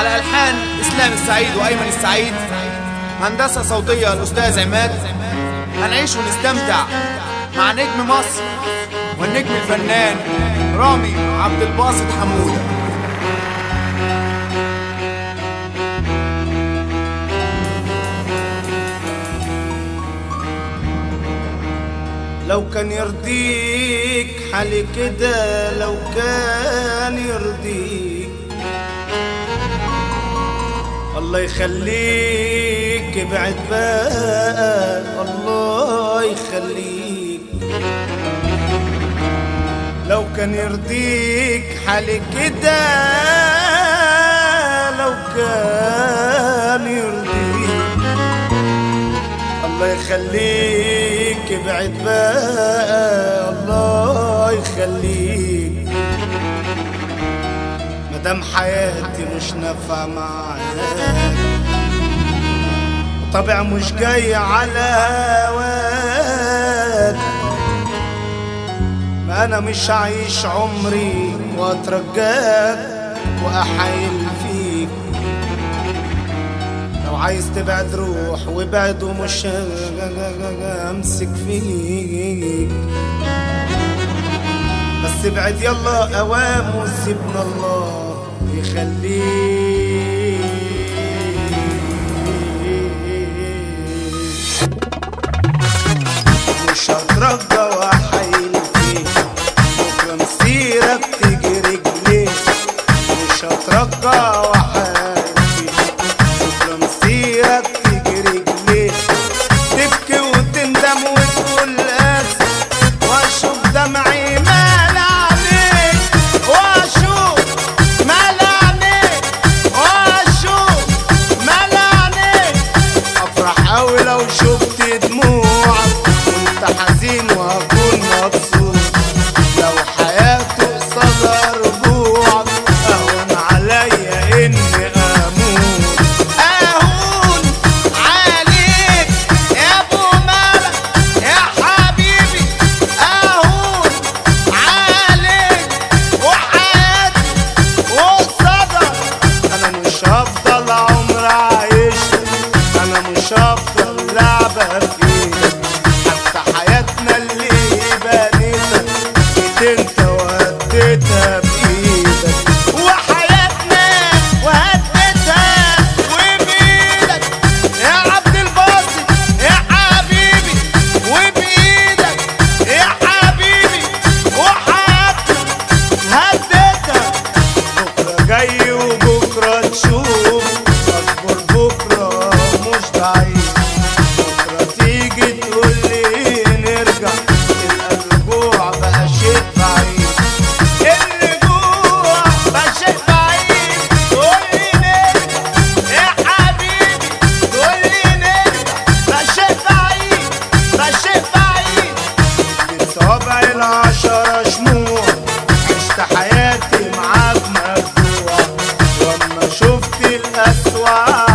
على ألحان إسلام السعيد وأيمن السعيد هندسة صوتية الأستاذ عماد هنعيش ونستمتع مع نجم مصر والنجم الفنان رامي عبد الباسط حمودة لو كان يرضيك حالي كده لو كان يرضيك الله يخليك ابعد بقى الله يخليك لو كان يرضيك حالي كده لو كان يرضيك الله يخليك ابعد بقى الله يخليك مدام حياتي مش نافعة معاك طبع مش جاي على هواك ما انا مش عايش عمري واترجاك واحايل فيك لو عايز تبعد روح وابعد ومش امسك فيك بس ابعد يلا اوام وسيبنا الله يخليك مش هترجى واحايل فيك بكره مسيرك تيجي رجليك مش هترجى واحايل فيك بكره مسيرك تيجي رجليك تبكي وتندم وتقول اسف واشوف دمعي مال عليك واشوف مال عليك واشوف مال عليك افرح اوي لو شفت دموعك وانت حزين وهكون مبسوط لو حياتي قصاد رجوعك اهون عليا اني اموت اهون عليك يا ابو مالك يا حبيبي اهون عليك وحياتي وقصادك انا مش هفضل عمر عايش انا مش هفضل لعبة فيك حتى حياتنا اللي بنيتها جيت انت وهديتها بايدك وحياتنا وهديتها وبايدك يا عبد الباسط يا حبيبي وبايدك يا حبيبي وحياتنا هديتها بكرة جاي وبكرة تشوف أكبر بكرة مش بعيد بكرة تيجي تقول لي نرجع تلقى الرجوع بقى شيء بعيد الرجوع بقى شيء بعيد تقول لي نرجع يا حبيبي تقول لي نرجع بقى شيء بعيد بقى شيء بعيد بصوابع العشرة شموع عشت حياتي معاك مجروح واما شفت الأسوأ